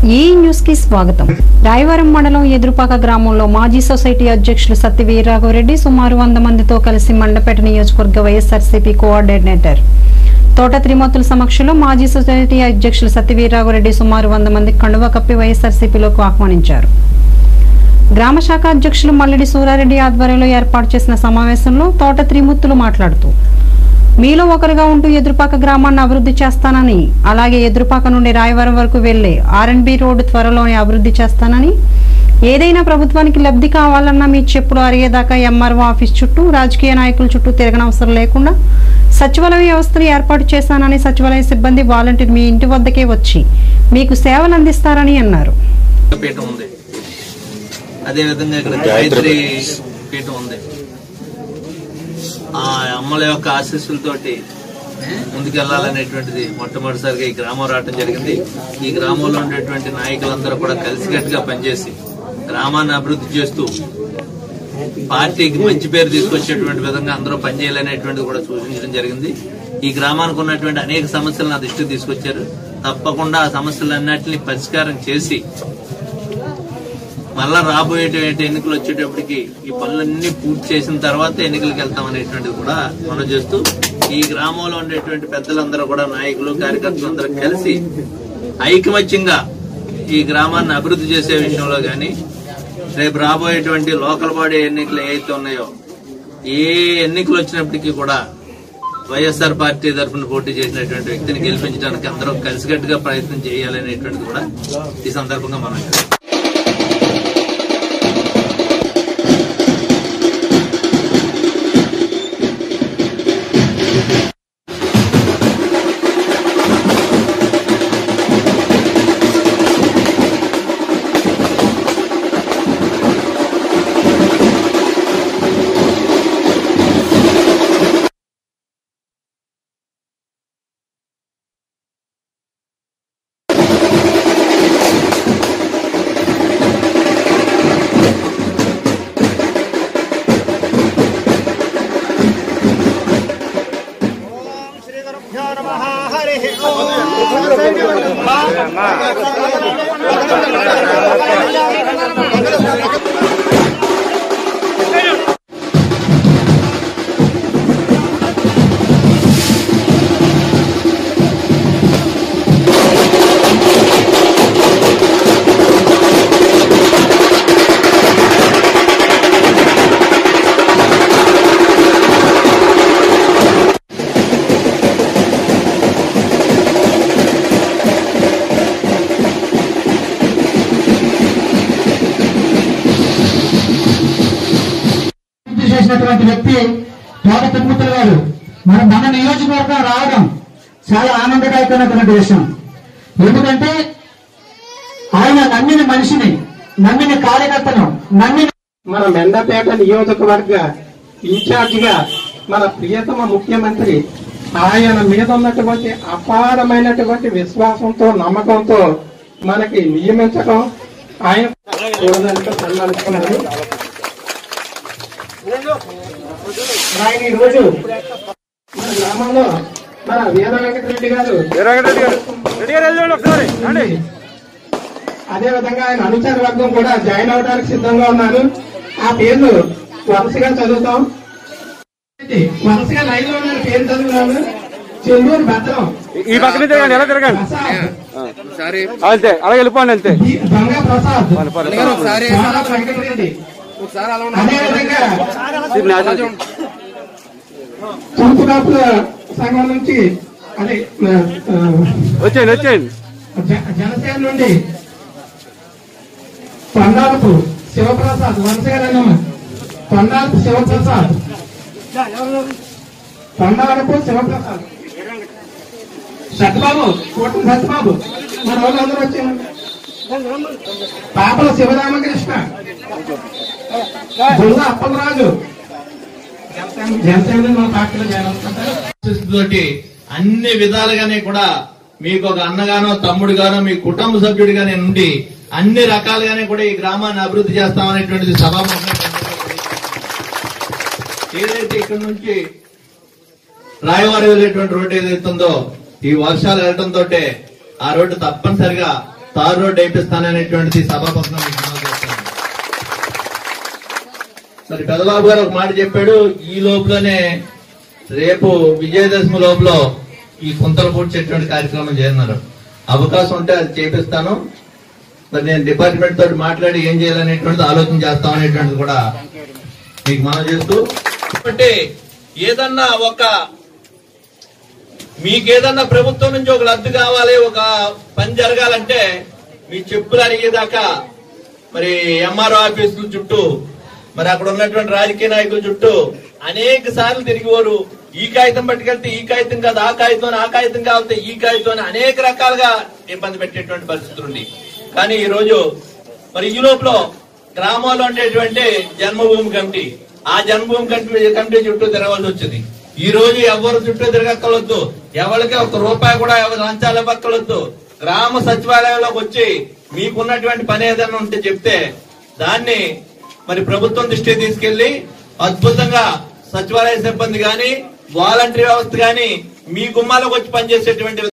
ఈ న్యూస్ కి స్వాగతం రాయవరం మండలం ఎదురుపాక గ్రామంలో మాజీ సొసైటీ అధ్యక్షులు సత్తి వీరరాఘవరెడ్డి సుమారు వంద మందితో కలిసి మండపేట నియోజకవర్గ వైఎస్ఆర్సీపీ కోఆర్డినేటర్ తోట త్రిమూర్తుల సమక్షంలో మాజీ సొసైటీ అధ్యక్షులు సత్తి వీరరాఘవరెడ్డి సుమారు వంద మంది కండువ కప్పి వైఎస్ఆర్సీపీలోకి ఆహ్వానించారు గ్రామ శాఖ అధ్యక్షులు మల్లిడి సూరారెడ్డి ఆధ్వర్యంలో ఏర్పాటు చేసిన సమావేశంలో తోట త్రిమూర్తులు మాట్లాడుతూ మీలో ఒకరుగా ఉంటూ ఎదురుపాక గ్రామాన్ని అభివృద్ధి చేస్తానని అలాగే ఎదురుపాక నుండి రాయవరం వరకు వెళ్లే ఆర్ఎన్బి రోడ్డు త్వరలోనే అభివృద్ధి చేస్తానని ఏదైనా ప్రభుత్వానికి లబ్ధి కావాలన్నా మీ చెప్పుడు అరిగేదాకా ఎంఆర్ఓ ఆఫీస్ చుట్టూ రాజకీయ నాయకుల చుట్టూ తిరగనవసరం లేకుండా సచివాలయ వ్యవస్థను ఏర్పాటు చేశానని సచివాలయ సిబ్బంది వాలంటీర్ మీ ఇంటి వద్దకే వచ్చి మీకు సేవలు అందిస్తారని అన్నారు పీఠం ఉంది అదే విధంగా ఇక్కడ గాయత్రి పీఠం ఉంది ఆ అమ్మల యొక్క ఆశీస్సులతోటి ముందుకెళ్లాలనేటువంటిది మొట్టమొదటిసారిగా ఈ గ్రామం రావడం జరిగింది ఈ గ్రామంలో ఉండేటువంటి నాయకులందరూ కూడా కలిసికట్టుగా పనిచేసి గ్రామాన్ని అభివృద్ధి చేస్తూ పార్టీకి మంచి పేరు తీసుకొచ్చేటువంటి విధంగా అందరూ పనిచేయాలనేటువంటిది కూడా సూచించడం జరిగింది ఈ గ్రామానికి ఉన్నటువంటి అనేక సమస్యలు నా దృష్టికి తీసుకొచ్చారు తప్పకుండా ఆ సమస్యలన్నింటినీ పరిష్కారం చేసి మళ్ళా రాబోయేటువంటి ఎన్నికలు వచ్చేటప్పటికి ఈ పనులన్నీ పూర్తి చేసిన తర్వాత ఎన్నికలకు వెళ్తాం అనేటువంటిది కూడా మనం చేస్తూ ఈ గ్రామంలో ఉండేటువంటి పెద్దలందరూ కూడా నాయకులు కార్యకర్తలు అందరూ కలిసి ఐకమత్యంగా ఈ గ్రామాన్ని అభివృద్ధి చేసే విషయంలో గాని రేపు రాబోయేటువంటి లోకల్ బాడీ ఎన్నికలు ఏవైతే ఉన్నాయో ఏ ఎన్నికలు వచ్చినప్పటికీ కూడా వైఎస్ఆర్ పార్టీ తరఫున పోటీ చేసినటువంటి వ్యక్తిని గెలిపించడానికి అందరూ కలిసికట్టుగా ప్రయత్నం చేయాలనేటువంటిది కూడా ఈ సందర్భంగా మనం శ్రీగురుభ్యో నమః హరిః పూర్తి చేసినటువంటి వ్యక్తి తోట తిరుమతులు గారు మన మన నియోజకవర్గం రావడం చాలా ఆనందదాయకమైనటువంటి విషయం ఎందుకంటే ఆయన నమ్మిన మనిషిని నమ్మిన కార్యకర్తను నమ్మిన మన మెండపేట నియోజకవర్గ ఇన్ఛార్జిగా మన ప్రియతమ ముఖ్యమంత్రి ఆయన మీద ఉన్నటువంటి అపారమైనటువంటి విశ్వాసంతో నమ్మకంతో మనకి నియమించడం ఆయన చూడడానికి సన్మానిస్తున్నారు ఆయన ఈ రోజు మన గ్రామంలో మన వీర వెంకటరెడ్డి గారు అదే విధంగా ఆయన అనుచర వర్గం కూడా జాయిన్ అవడానికి సిద్ధంగా ఉన్నారు ఆ పేర్లు వరుసగా చదువుతాం వరుసగా లైన్ లో ఉన్న పేరు చదువుతాను చెల్లూరు భద్రం ఈ పక్కన తిరగండి ఎలా తిరగండి ప్రసాద్ అంతే అలాగే వెళ్ళిపోండి అంతే బి- దొంగ ప్రసాద్ చాలా వెంకటరెడ్డి అదే విధంగా తూర్పు కాపుల సంఘం నుంచి అదే ఆ, ఆ, వచ్చేయండి వచ్చేయండి జ- జనసేన నుండి కొండాలపు శివప్రసాద్ వంశగారన్నమ్మ కొండాలపు శివప్రసాద్ కొండాలపు శివప్రసాద్ సత్యబాబు కోటం సత్యబాబు మన వాళ్ళందరూ వచ్చారు పాపల శివరామకృష్ణ బుల్ల అప్పలరాజు జనసేన జనసేన మన పార్టీలో జాయిన్ అవుతుంటారు తోటి అన్ని విధాలుగానే కూడా మీకు ఒక అన్నగానో తమ్ముడుగానో మీ కుటుంబ సభ్యుడిగానే ఉండి అన్ని రకాలుగానే కూడా ఈ గ్రామాన్ని అభివృద్ధి చేస్తామనేటువంటిది సభాముఖంగా ఏదైతే ఇక్కడ నుంచి రాయవారి వెళ్ళేటువంటి రోడ్డు ఏదైతే ఉందో ఈ వర్షాలు వెళ్ళటంతో ఆ రోడ్డు తప్పనిసరిగా తార్ రోడ్ వేపిస్తాననేటువంటిది సభాపక్షం మీకు మనవి చేస్తున్నాను. మరి పెదబాబు గారు ఒక మాట చెప్పాడు ఈ లోపలనే రేపు విజయదశమి లోపల ఈ కుంతలు పూడ్చేటువంటి కార్యక్రమం చేయన్నారు అవకాశం ఉంటే అది చేపిస్తాను మరి నేను డిపార్ట్మెంట్ తోటి మాట్లాడి ఏం చేయాలనేటువంటిది ఆలోచన చేస్తాం అనేటువంటిది కూడా మీకు మనం చేస్తూ అంటే ఏదన్నా ఒక మీకేదన్నా ప్రభుత్వం నుంచి ఒక లబ్ధి కావాలి ఒక పని జరగాలంటే మీ చెప్పులు అడిగేదాకా మరి ఎంఆర్ఓ ఆఫీసుల చుట్టూ మరి అక్కడ ఉన్నటువంటి రాజకీయ నాయకుల చుట్టూ అనేక సార్లు తిరిగివారు ఈ కాగితం పట్టుకెళ్తే ఈ కాగితం కాదు ఆ కాగితం ఆ కాగితం కావాలంటే ఈ కాగితం అని అనేక రకాలుగా ఇబ్బంది పెట్టేటువంటి పరిస్థితులు ఉంది కానీ ఈ రోజు మరి ఈ లోపల గ్రామాల్లో ఉండేటువంటి జన్మభూమి కమిటీ ఆ జన్మభూమి కమిటీ కమిటీ చుట్టూ తిరగవలసి వచ్చింది ఈ రోజు ఎవరు చుట్టూ తిరగక్కలొద్దు ఎవరికి ఒక రూపాయి కూడా ఎవరు లంచాలు ఇవ్వక్కలొద్దు గ్రామ సచివాలయంలోకి వచ్చి మీకున్నటువంటి పని ఏదైనా ఉంటే చెప్తే దాన్ని మరి ప్రభుత్వం దృష్టికి తీసుకెళ్లి అద్భుతంగా సచివాలయ సిబ్బంది గాని వాలంటరీ వ్యవస్థ గాని మీ గుమ్మాలకు వచ్చి పనిచేసేటువంటి